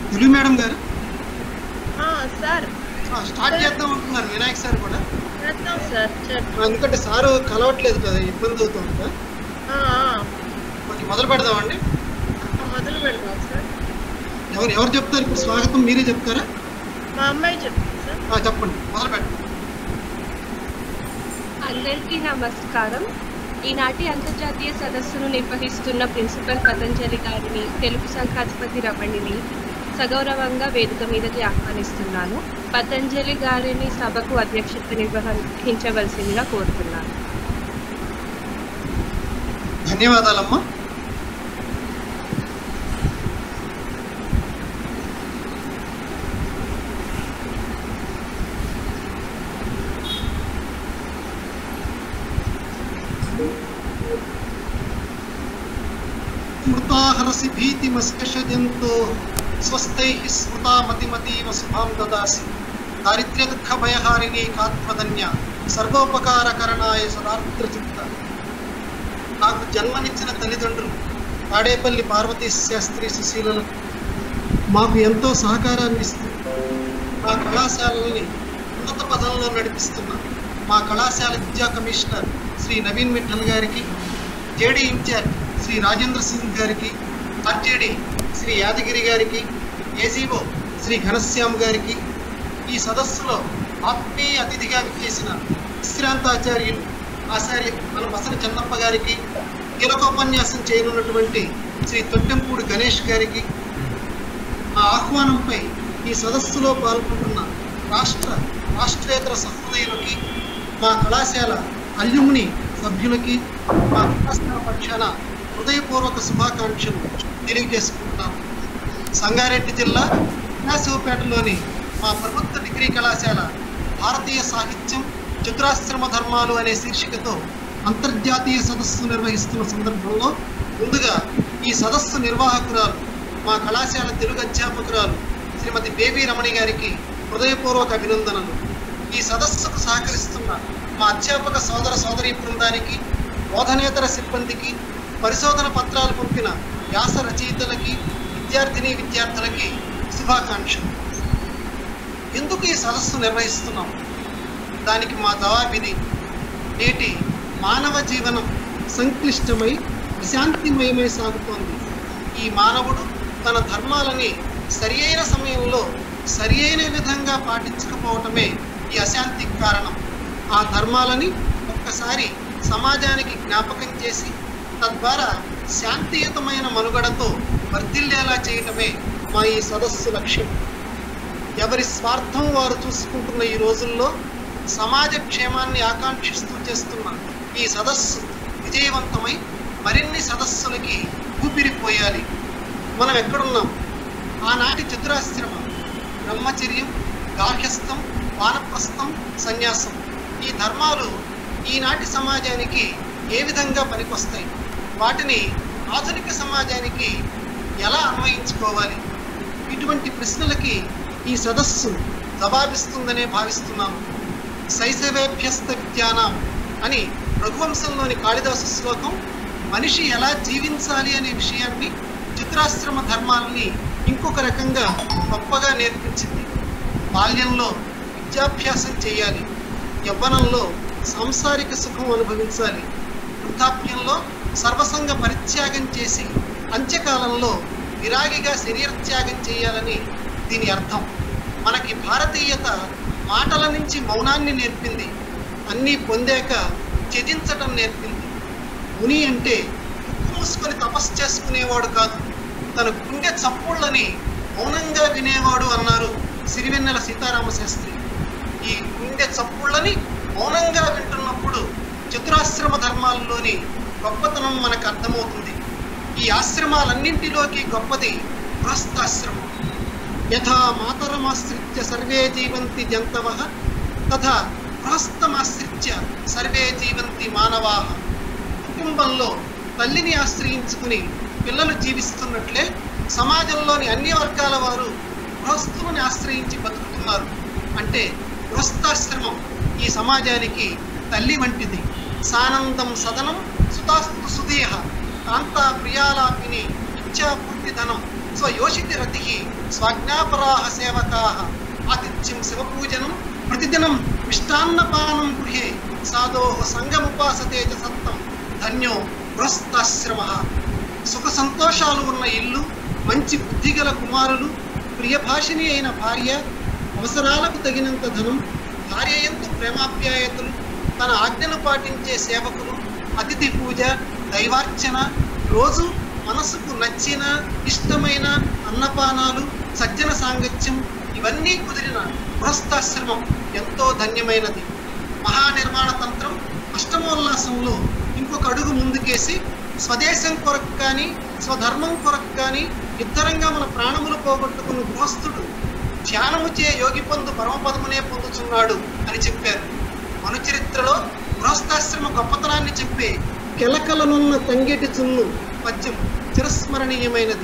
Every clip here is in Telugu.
తెలుగు మేడం గారు ఆ, సార్ ఆ, స్టార్ట్ చేద్దాం అంటున్నారు వినాయక్ సార్ కూడా చేద్దాం సార్ చేద్దాం ఎందుకంటే సారు కలవట్లేదు కదా ఇబ్బంది అవుతుంది కదా ఆ, ఆ, కొంచెం మొదలు పెడదామండి మొదలు పెడదాం సార్ ఎవరు ఎవరు చెప్తారు ఇప్పుడు స్వాగతం మీరే చెప్తారా మా అమ్మాయి చెప్తుంది సార్ ఆ, చెప్పండి మొదలు పెట్టండి అందరికీ నమస్కారం ఈనాటి అంతర్జాతీయ సదస్సును నిర్వహిస్తున్న ప్రిన్సిపల్ పతంజలి గారిని తెలుగు సంఘాధిపతి రమణిని సగౌరవంగా వేదిక మీదకి ఆహ్వానిస్తున్నాను పతంజలి గారిని సభకు అధ్యక్షత నిర్వహించవలసిందిగా కోరుతున్నాను ధన్యవాదాలమ్మా స్మృతాహరసి భీతిమస్కషజంతో స్వస్థై స్మృతామతిమతీవ శుభాం దదాసి దారిద్ర్య దుఃఖ భయహారిణి కాత్మధన్య సర్వోపకారకరణాయ సదార్ద్రచిత్త నాకు జన్మనిచ్చిన తల్లిదండ్రులు తాడేపల్లి పార్వతీ శాస్త్రి సుశీలకు మాకు ఎంతో సహకారాన్ని ఇస్తూ మా కళాశాలని ఉన్నత పదంలో నడిపిస్తున్న మా కళాశాల విద్యా కమిషనర్ శ్రీ నవీన్ మిఠల్ గారికి జేడీ ఇన్ఛార్జ్ శ్రీ రాజేంద్ర సింగ్ గారికి ఆర్జేడి శ్రీ యాదగిరి గారికి ఏజీఓ శ్రీ ఘనశ్యామ్ గారికి ఈ సదస్సులో ఆత్మీయ అతిథిగా విచ్చేసిన విశ్రాంతాచార్యులు ఆచార్య మన మసన చెన్నప్ప గారికి కీలకోపన్యాసం చేయనున్నటువంటి శ్రీ తొట్టెంపూడి గణేష్ గారికి ఆ ఆహ్వానంపై ఈ సదస్సులో పాల్గొంటున్న రాష్ట్ర రాష్ట్రేతర సహృదయులకి మా కళాశాల అల్యుమిని సభ్యులకి మా కళాశాల పక్షాన హృదయపూర్వక శుభాకాంక్షలు తెలియజేసుకుంటున్నాను సంగారెడ్డి జిల్లా విలాసవపేటలోని మా ప్రభుత్వ డిగ్రీ కళాశాల భారతీయ సాహిత్యం చతురాశ్రమ ధర్మాలు అనే శీర్షికతో అంతర్జాతీయ సదస్సు నిర్వహిస్తున్న సందర్భంలో ముందుగా ఈ సదస్సు నిర్వాహకురాలు మా కళాశాల తెలుగు అధ్యాపకురాలు శ్రీమతి బేబీ రమణి గారికి హృదయపూర్వక అభినందనలు ఈ సదస్సుకు సహకరిస్తున్న మా అధ్యాపక సోదర సోదరీ బృందానికి బోధనేతర సిబ్బందికి పరిశోధన పత్రాలు పంపిన వ్యాస రచయితలకి విద్యార్థిని విద్యార్థులకి శుభాకాంక్షలు ఎందుకు ఈ సదస్సు నిర్వహిస్తున్నాం దానికి మా జవాబిది నేటి మానవ జీవనం సంక్లిష్టమై అశాంతిమయమై సాగుతోంది ఈ మానవుడు తన ధర్మాలని సరి అయిన సమయంలో సరి అయిన విధంగా పాటించకపోవటమే ఈ అశాంతికి కారణం ఆ ధర్మాలని ఒక్కసారి సమాజానికి జ్ఞాపకం చేసి తద్వారా శాంతియుతమైన మనుగడతో వర్ధిల్లేలా చేయటమే మా ఈ సదస్సు లక్ష్యం ఎవరి స్వార్థం వారు చూసుకుంటున్న ఈ రోజుల్లో సమాజ క్షేమాన్ని ఆకాంక్షిస్తూ చేస్తున్న ఈ సదస్సు విజయవంతమై మరిన్ని సదస్సులకి ఊపిరిపోయాలి మనం ఎక్కడున్నాం ఆనాటి చతురాశ్రమం బ్రహ్మచర్యం గార్హస్థం వానప్రస్థం సన్యాసం ఈ ధర్మాలు ఈనాటి సమాజానికి ఏ విధంగా పనికొస్తాయి వాటిని ఆధునిక సమాజానికి ఎలా అన్వయించుకోవాలి ఇటువంటి ప్రశ్నలకి ఈ సదస్సు జవాబిస్తుందనే భావిస్తున్నాను శైశవేభ్యస్త విద్యానాం అని రఘువంశంలోని కాళిదాసు శ్లోకం మనిషి ఎలా జీవించాలి అనే విషయాన్ని చిత్రాశ్రమ ధర్మాలని ఇంకొక రకంగా గొప్పగా నేర్పించింది బాల్యంలో విద్యాభ్యాసం చేయాలి యవ్వనంలో సాంసారిక సుఖం అనుభవించాలి వృద్ధాప్యంలో సర్వసంగ పరిత్యాగం చేసి అంత్యకాలంలో విరాగిగా శరీర త్యాగం చేయాలని దీని అర్థం మనకి భారతీయత మాటల నుంచి మౌనాన్ని నేర్పింది అన్నీ పొందాక త్యజించటం నేర్పింది ముని అంటే ముక్కు మూసుకొని తపస్సు చేసుకునేవాడు కాదు తన గుండె చప్పుళ్ళని మౌనంగా వినేవాడు అన్నారు సిరివెన్నెల సీతారామ శాస్త్రి ఈ గుండె చప్పుళ్ళని మౌనంగా వింటున్నప్పుడు చతురాశ్రమ ధర్మాల్లోని గొప్పతనం మనకు అర్థమవుతుంది ఈ ఆశ్రమాలన్నింటిలోకి గొప్పది గృహస్థాశ్రమం యథా మాతరమాశ్రిత్య సర్వే జీవంతి జంతవ తథా గృహస్థమాశ్రిత్య సర్వే జీవంతి మానవా కుటుంబంలో తల్లిని ఆశ్రయించుకుని పిల్లలు జీవిస్తున్నట్లే సమాజంలోని అన్ని వర్గాల వారు గృహస్థులను ఆశ్రయించి బతుకుతున్నారు అంటే గృహస్థాశ్రమం ఈ సమాజానికి తల్లి వంటిది సానందం సదనం సుతాస్తు సుదేహ కాంతా ప్రియాలాపిని ఇచ్చాపూర్తి ధనం స్వయోషితి రతి స్వాజ్ఞాపరాహ సేవకాః ఆతిథ్యం శివపూజనం ప్రతిదినం మిష్టాన్నపానం గృహే సాధోః సంగముపాసతే చ సత్తం ధన్యో గృహస్థాశ్రమ సుఖ సంతోషాలు ఉన్న ఇల్లు మంచి బుద్ధిగల కుమారులు ప్రియభాషిణి అయిన భార్య అవసరాలకు తగినంత ధనం భార్య ఎందు ప్రేమాప్యాయతలు తన ఆజ్ఞను పాటించే సేవకులు అతిథి పూజ దైవార్చన రోజు మనసుకు నచ్చిన ఇష్టమైన అన్నపానాలు సజ్జన సాంగత్యం ఇవన్నీ కుదిరిన గృహస్థాశ్రమం ఎంతో ధన్యమైనది మహానిర్మాణ తంత్రం అష్టమోల్లాసంలో ఇంకొక అడుగు ముందుకేసి స్వదేశం కొరకు కానీ స్వధర్మం కొరకు కానీ యుద్ధరంగా మన ప్రాణములు పోగొట్టుకున్న గృహస్థుడు ధ్యానము చే యోగి పొందు పరమపదమునే పొందుతున్నాడు అని చెప్పారు మను చరిత్రలో గృహస్థాశ్రమ గొప్పతనాన్ని చెప్పే కెలకలనున్న తంగేటి చున్ను పద్యం చిరస్మరణీయమైనది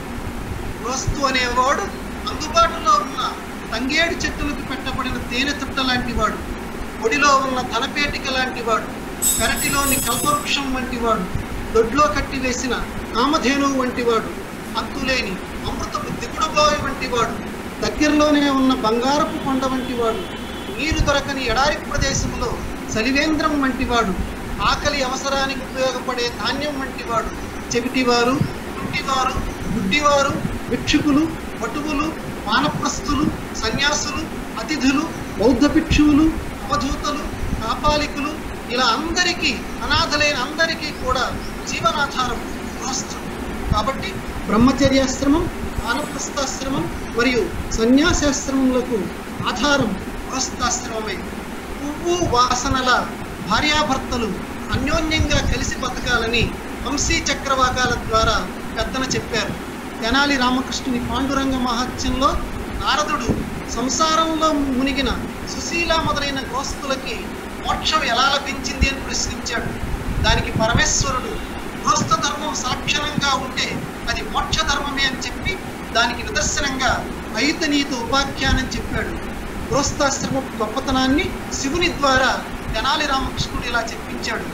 గృహస్థు అనేవాడు అందుబాటులో ఉన్న తంగేడు చెట్టులకు పెట్టబడిన తేనె తుట్ట లాంటి వాడు ఒడిలో ఉన్న ధనపేటిక లాంటి వాడు పెరటిలోని కల్పవృక్షం వంటి వాడు దొడ్లో కట్టి వేసిన కామధేనువు వంటి వాడు అంతులేని అమృతపు దిగుడుబావి వంటి వాడు దగ్గరలోనే ఉన్న బంగారపు కొండ వంటి వాడు నీరు దొరకని ఎడారి ప్రదేశంలో సలివేంద్రం వంటి వాడు ఆకలి అవసరానికి ఉపయోగపడే ధాన్యం వంటి వాడు చెవిటివారు కుంటివారు గుడ్డివారు భిక్షుకులు వటువులు వానప్రస్థులు సన్యాసులు అతిథులు బౌద్ధ భిక్షువులు అవధూతలు కాపాలికులు ఇలా అందరికీ అనాథలైన అందరికీ కూడా జీవనాధారం గృహస్థుడు కాబట్టి బ్రహ్మచర్యాశ్రమం వానప్రస్థాశ్రమం మరియు సన్యాసాశ్రమములకు ఆధారం గృహస్థాశ్రమమే పువ్వు వాసనల భార్యాభర్తలు అన్యోన్యంగా కలిసి బతకాలని వంశీ చక్రవాకాల ద్వారా పెద్దన చెప్పారు తెనాలి రామకృష్ణుని పాండురంగ మహత్యంలో నారదుడు సంసారంలో మునిగిన సుశీల మొదలైన గృహస్థులకి మోక్షం ఎలా లభించింది అని ప్రశ్నించాడు దానికి పరమేశ్వరుడు గృహస్థ ధర్మం సాక్షరంగా ఉంటే అది మోక్ష ధర్మమే అని చెప్పి దానికి నిదర్శనంగా ఐతనీత ఉపాఖ్యానం చెప్పాడు గృహస్థాశ్రమ గొప్పతనాన్ని శివుని ద్వారా తెనాలి రామకృష్ణుడు ఇలా చెప్పించాడు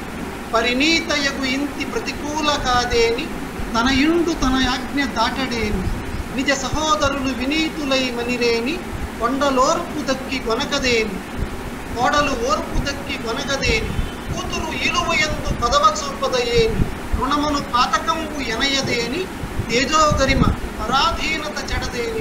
పరిణీతయగు ఇంతి ప్రతికూల కాదేని తన ఇండు తన ఆజ్ఞ దాటడేని నిజ సహోదరులు వినీతులై మనిరేని కొండలోర్పు దక్కి కొనకదేని కోడలు ఓర్పు దక్కి కొనగదేని కూతురు ఇలువయందు పదవ చూపదయేని రుణమును పాతకంబు ఎనయదేని తేజోగరిమ పరాధీనత చెడదేని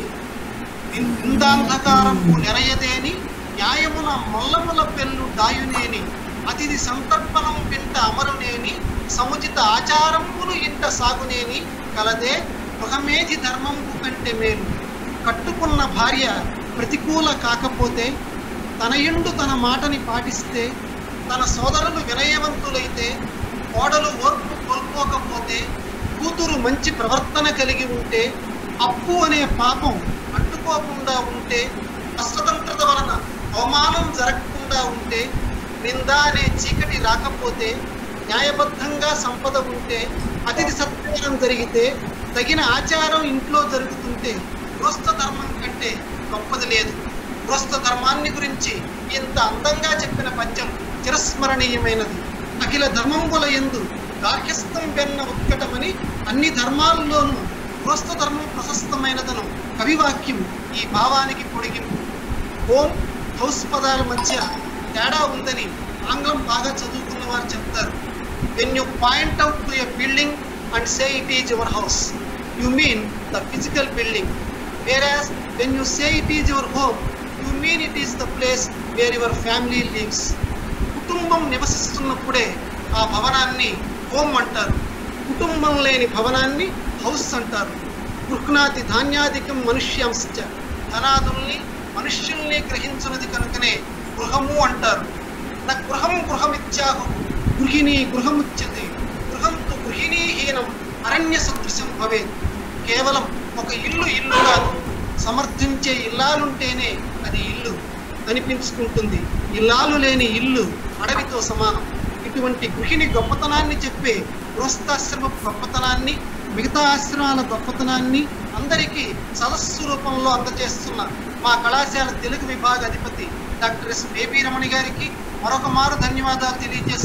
నిందాంధకారంపు నెరయదేని న్యాయమున మల్లముల పెళ్ళు దాయునేని అతిథి సంతర్పణం వింట అమరునేని సముచిత ఆచారములు ఇంట సాగునేని కలదే గృహమేధి ధర్మంపు కంటే మేలు కట్టుకున్న భార్య ప్రతికూల కాకపోతే తన ఇండు తన మాటని పాటిస్తే తన సోదరులు వినయవంతులైతే కోడలు ఓర్పు కోల్పోకపోతే కూతురు మంచి ప్రవర్తన కలిగి ఉంటే అప్పు అనే పాపం అంటుకోకుండా ఉంటే అస్వతంత్రత వలన అవమానం జరగకుండా ఉంటే నింద అనే చీకటి రాకపోతే న్యాయబద్ధంగా సంపద ఉంటే అతిథి సత్కారం జరిగితే తగిన ఆచారం ఇంట్లో జరుగుతుంటే గృహస్థ ధర్మం కంటే గొప్పది లేదు గృహస్థ ధర్మాన్ని గురించి ఇంత అందంగా చెప్పిన పద్యం చిరస్మరణీయమైనది అఖిల ధర్మంబుల ఎందు గార్హ్యస్థం వెన్న ఉత్కటమని అన్ని ధర్మాల్లోనూ గృహస్థ ధర్మం ప్రశస్తమైనదను కవివాక్యం ఈ భావానికి పొడిగింపు హోమ్ హౌస్ పదాల మధ్య తేడా ఉందని ఆంగ్లం బాగా చదువుకున్న వారు చెప్తారు when you point out to a building and say it is your house you mean the physical building whereas when you say it is your home you mean it is the place where your family lives కుటుంబం నివసిస్తున్నప్పుడే ఆ భవనాన్ని హోమ్ అంటారు కుటుంబం లేని భవనాన్ని హౌస్ అంటారు గృహ్ణాతి ధాన్యాధికం మనుష్యాంశ ధనాదుల్ని మనుష్యుల్ని గ్రహించున్నది కనుకనే గృహము అంటారు నా గృహం గృహమిత్యాహు గృహిణీ గృహముచ్యతే గృహం తు గృహిణీహీనం అరణ్య సదృశం భవేత్ కేవలం ఒక ఇల్లు ఇల్లు కాదు సమర్థించే ఇల్లాలుంటేనే అది ఇల్లు అనిపించుకుంటుంది ఇల్లాలు లేని ఇల్లు అడవితో సమానం ఇటువంటి గృహిణి గొప్పతనాన్ని చెప్పే గృహస్థాశ్రమ గొప్పతనాన్ని మిగతా ఆశ్రమాల గొప్పతనాన్ని అందరికీ సదస్సు రూపంలో అందజేస్తున్న మా కళాశాల తెలుగు విభాగ అధిపతి డాక్టర్ ఎస్ బేబీ రమణి గారికి మరొక మారు ధన్యవాదాలు తెలియజేస్తూ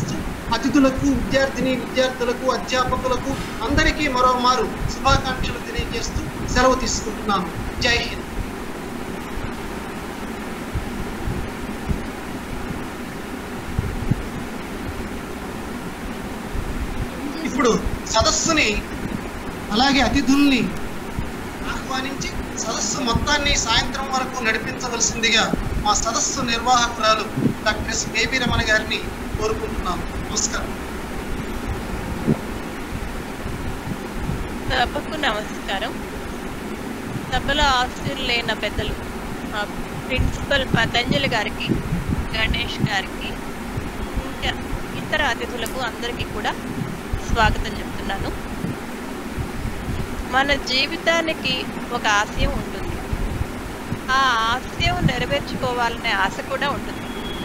అతిథులకు విద్యార్థిని విద్యార్థులకు అధ్యాపకులకు అందరికీ మరోమారు శుభాకాంక్షలు తెలియజేస్తూ సెలవు తీసుకుంటున్నాను జై హింద్ ఇప్పుడు సదస్సుని అలాగే అతిథుల్ని ఆహ్వానించి సదస్సు మొత్తాన్ని సాయంత్రం వరకు నడిపించవలసిందిగా మా సదస్సు నిర్వాహకురాలు డాక్టర్ ఎస్ బేబీ రమణ గారిని కోరుకుంటున్నాను నమస్కారం సభకు నమస్కారం సభలో ఆస్తులైన పెద్దలు ఆ ప్రిన్సిపల్ పతంజలి గారికి గణేష్ గారికి ఇంకా ఇతర అతిథులకు అందరికీ కూడా స్వాగతం చెప్తున్నాను మన జీవితానికి ఒక ఆశయం ఉంటుంది ఆ ఆశయం నెరవేర్చుకోవాలనే ఆశ కూడా ఉంటుంది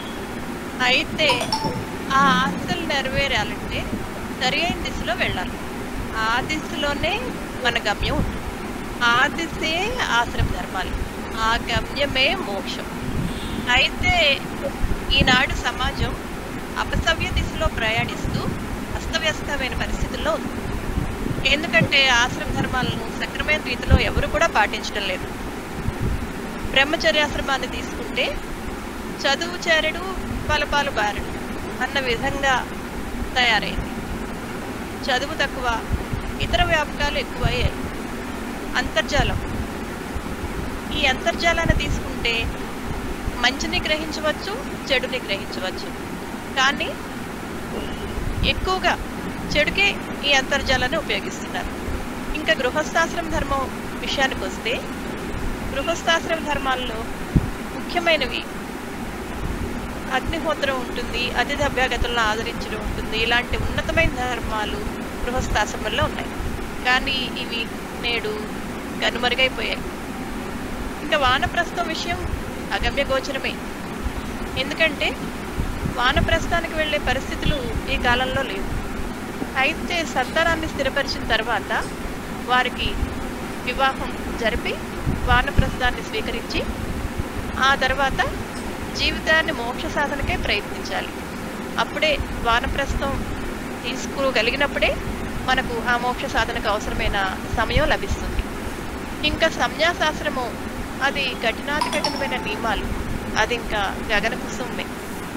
అయితే ఆ ఆశలు నెరవేరాలంటే సరి అయిన దిశలో వెళ్ళాలి ఆ దిశలోనే మన గమ్యం ఉంటుంది ఆ దిశే ఆశ్రమ ధర్మాలు ఆ గమ్యమే మోక్షం అయితే ఈనాడు సమాజం అపసవ్య దిశలో ప్రయాణిస్తూ అస్తవ్యస్తమైన పరిస్థితుల్లో ఉంది ఎందుకంటే ఆశ్రమ ధర్మాలను సక్రమైన రీతిలో ఎవరు కూడా పాటించడం లేదు బ్రహ్మచర్యాశ్రమాన్ని తీసుకుంటే చదువు చేరడు ఫలపాలు బారడు అన్న విధంగా తయారైంది చదువు తక్కువ ఇతర వ్యాపకాలు ఎక్కువయ్యాయి అంతర్జాలం ఈ అంతర్జాలాన్ని తీసుకుంటే మంచిని గ్రహించవచ్చు చెడుని గ్రహించవచ్చు కానీ ఎక్కువగా చెడుకే ఈ అంతర్జాలాన్ని ఉపయోగిస్తున్నారు ఇంకా గృహస్థాశ్రమ ధర్మం విషయానికి వస్తే గృహస్థాశ్రమ ధర్మాల్లో ముఖ్యమైనవి అగ్నిహోత్రం ఉంటుంది అతిథి అభ్యాగతులను ఆదరించడం ఉంటుంది ఇలాంటి ఉన్నతమైన ధర్మాలు గృహస్థాశ్రమంలో ఉన్నాయి కానీ ఇవి నేడు కనుమరుగైపోయాయి ఇంకా వానప్రస్థం విషయం అగమ్య గోచరమే ఎందుకంటే వానప్రస్థానికి వెళ్ళే పరిస్థితులు ఈ కాలంలో లేవు అయితే సంతానాన్ని స్థిరపరిచిన తర్వాత వారికి వివాహం జరిపి వానప్రస్థాన్ని స్వీకరించి ఆ తర్వాత జీవితాన్ని మోక్ష సాధనకే ప్రయత్నించాలి అప్పుడే వానప్రస్థం తీసుకోగలిగినప్పుడే మనకు ఆ మోక్ష సాధనకు అవసరమైన సమయం లభిస్తుంది ఇంకా సంన్యాసాశ్రమం అది కఠినాతి కఠినమైన నియమాలు అది ఇంకా గగన కుసుమే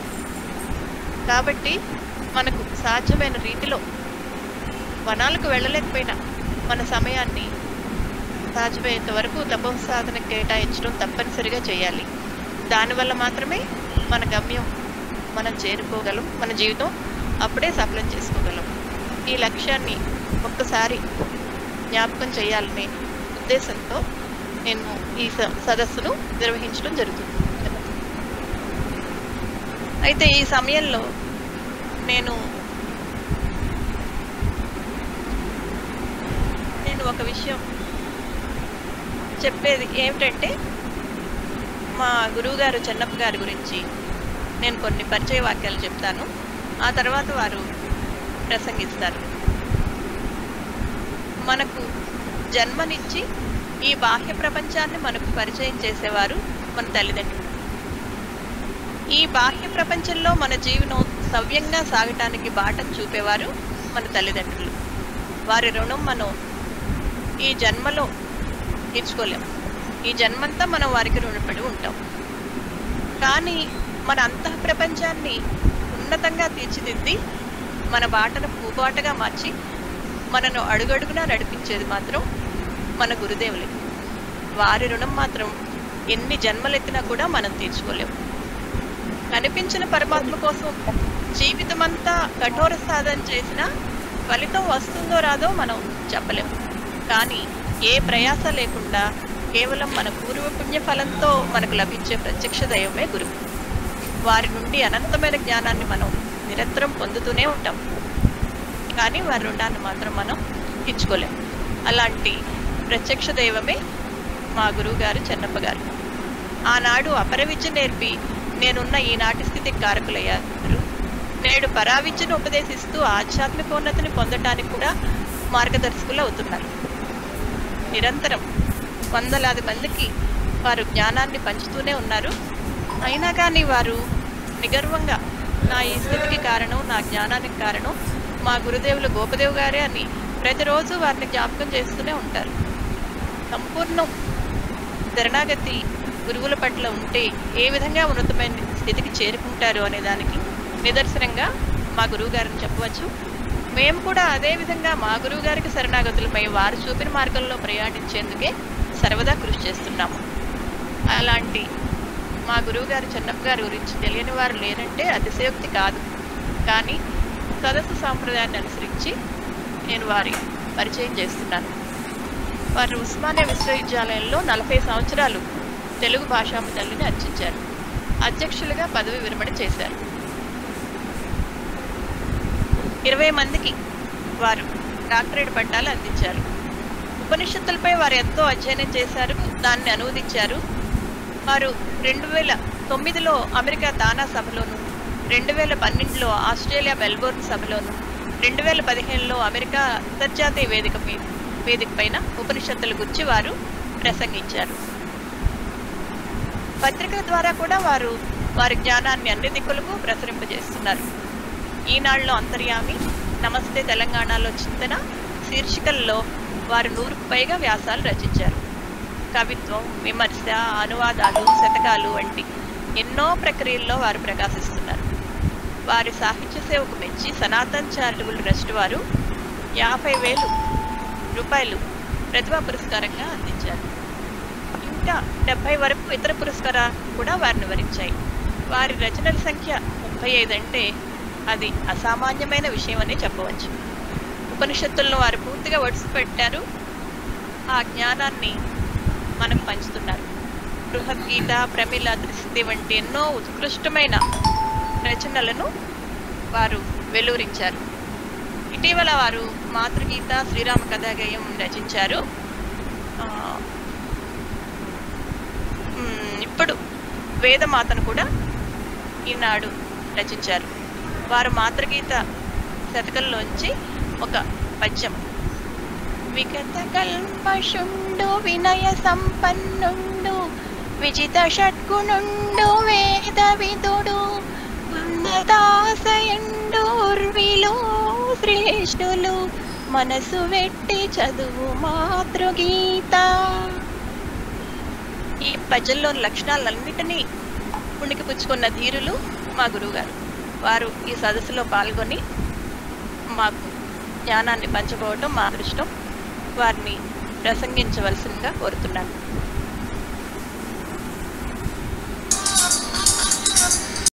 కాబట్టి మనకు సాధ్యమైన రీతిలో వనాలకు వెళ్ళలేకపోయినా మన సమయాన్ని సాధ్యమైనంత వరకు తపో సాధన కేటాయించడం తప్పనిసరిగా చేయాలి దానివల్ల మాత్రమే మన గమ్యం మనం చేరుకోగలం మన జీవితం అప్పుడే సఫలం చేసుకోగలం ఈ లక్ష్యాన్ని ఒక్కసారి జ్ఞాపకం చేయాలనే ఉద్దేశంతో నేను ఈ స- సదస్సును నిర్వహించడం జరుగుతుంది అయితే ఈ సమయంలో నేను నేను ఒక విషయం చెప్పేది ఏమిటంటే మా గురువుగారు చెన్నప్ప గారి గురించి నేను కొన్ని పరిచయ వాక్యాలు చెప్తాను ఆ తర్వాత వారు ప్రసంగిస్తారు మనకు జన్మనిచ్చి ఈ బాహ్య ప్రపంచాన్ని మనకు పరిచయం చేసేవారు మన తల్లిదండ్రులు ఈ బాహ్య ప్రపంచంలో మన జీవనం సవ్యంగా సాగటానికి బాటను చూపేవారు మన తల్లిదండ్రులు వారి రుణం మనం ఈ జన్మలో తీర్చుకోలేం ఈ జన్మంతా మనం వారికి రుణపడి ఉంటాం కానీ మన అంతః ప్రపంచాన్ని ఉన్నతంగా తీర్చిదిద్ది మన బాటను పూబాటగా మార్చి మనను అడుగడుగునా నడిపించేది మాత్రం మన గురుదేవులే వారి రుణం మాత్రం ఎన్ని జన్మలెత్తినా కూడా మనం తీర్చుకోలేం కనిపించిన పరమాత్మ కోసం జీవితమంతా కఠోర సాధన చేసినా ఫలితం వస్తుందో రాదో మనం చెప్పలేం కానీ ఏ ప్రయాస లేకుండా కేవలం మన పూర్వ పుణ్య ఫలంతో మనకు లభించే ప్రత్యక్ష దైవమే గురువు వారి నుండి అనంతమైన జ్ఞానాన్ని మనం నిరంతరం పొందుతూనే ఉంటాం కానీ వారి రుణాన్ని మాత్రం మనం తీర్చుకోలేం అలాంటి ప్రత్యక్ష దైవమే మా గురువు గారు చెన్నప్ప గారు ఆనాడు అపర విద్య నేర్పి నేనున్న ఈనాటి స్థితికి కారకులయ్యారు నేడు పరావిద్యను ఉపదేశిస్తూ ఆధ్యాత్మికోన్నతిని పొందటానికి కూడా మార్గదర్శకులు అవుతున్నారు నిరంతరం వందలాది మందికి వారు జ్ఞానాన్ని పంచుతూనే ఉన్నారు అయినా కానీ వారు నిగర్వంగా నా ఈ స్థితికి కారణం నా జ్ఞానానికి కారణం మా గురుదేవులు గోపదేవ్ గారే అని ప్రతిరోజు వారిని జ్ఞాపకం చేస్తూనే ఉంటారు సంపూర్ణం శరణాగతి గురువుల పట్ల ఉంటే ఏ విధంగా ఉన్నతమైన స్థితికి చేరుకుంటారు అనే దానికి నిదర్శనంగా మా గురువు గారిని చెప్పవచ్చు మేము కూడా అదే విధంగా మా గురువు గారికి శరణాగతులపై వారు చూపిన మార్గంలో ప్రయాణించేందుకే సర్వదా కృషి చేస్తున్నాము అలాంటి మా గురువు గారు చెన్నప్ప గారి గురించి తెలియని వారు లేరంటే అతిశయోక్తి కాదు కానీ సదస్సు సాంప్రదాయాన్ని అనుసరించి నేను వారి పరిచయం చేస్తున్నాను వారు ఉస్మానియా విశ్వవిద్యాలయంలో నలభై సంవత్సరాలు తెలుగు భాషా తల్లిని అర్చించారు అధ్యక్షులుగా పదవి విరమణ చేశారు ఇరవై మందికి వారు డాక్టరేట్ పట్టాలు అందించారు ఉపనిషత్తులపై వారు ఎంతో అధ్యయనం చేశారు దాన్ని అనువదించారు వారు రెండు వేల తొమ్మిదిలో అమెరికా దానా సభలోను రెండు వేల పన్నెండులో ఆస్ట్రేలియా మెల్బోర్న్ సభలోను రెండు వేల పదిహేనులో అమెరికా అంతర్జాతీయ వేదిక మీద వేదిక పైన ఉపనిషత్తుల గురించి వారు ప్రసంగించారు పత్రికల ద్వారా కూడా వారు వారి జ్ఞానాన్ని అన్ని దిక్కులకు ప్రసరింపజేస్తున్నారు ఈనాడులో అంతర్యామి నమస్తే తెలంగాణలో చింతన శీర్షికల్లో వారు నూరుకు పైగా వ్యాసాలు రచించారు కవిత్వం విమర్శ అనువాదాలు శతకాలు వంటి ఎన్నో ప్రక్రియల్లో వారు ప్రకాశిస్తున్నారు వారి సాహిత్య సేవకు మెచ్చి సనాతన్ చారిటబుల్ ట్రస్ట్ వారు యాభై వేలు రూపాయలు ప్రతిభా పురస్కారంగా అందించారు ఇంకా డెబ్బై వరకు ఇతర పురస్కారాలు కూడా వారిని వరించాయి వారి రచనల సంఖ్య ముప్పై ఐదు అంటే అది అసామాన్యమైన విషయం అని చెప్పవచ్చు ఉపనిషత్తులను వారు పూర్తిగా ఒడిసి పెట్టారు ఆ జ్ఞానాన్ని మనకు పంచుతున్నారు బృహద్గీత ప్రమిళ దృష్టి వంటి ఎన్నో ఉత్కృష్టమైన రచనలను వారు వెలువరించారు ఇటీవల వారు మాతృగీత శ్రీరామ కథాగయం రచించారు ఆ, మ్, ఇప్పుడు వేదమాతను కూడా ఈనాడు రచించారు వారు మాతృగీత శతకంలోంచి ఒక పద్యం విగత కల్పషుండు వినయ సంపన్నుండు విజిత షడ్గుణుండు వేద విదుడు ఉన్నతాశయుండు ఉర్విలో శ్రేష్ఠులు మనసు వెట్టి చదువు మాతృగీత ఈ పద్యంలోని లక్షణాలన్నిటినీ పుణికి పుచ్చుకున్న ధీరులు మా గురువుగారు వారు ఈ సదస్సులో పాల్గొని మాకు జ్ఞానాన్ని పంచబోవటం మా అదృష్టం వారిని ప్రసంగించవలసిందిగా కోరుతున్నాను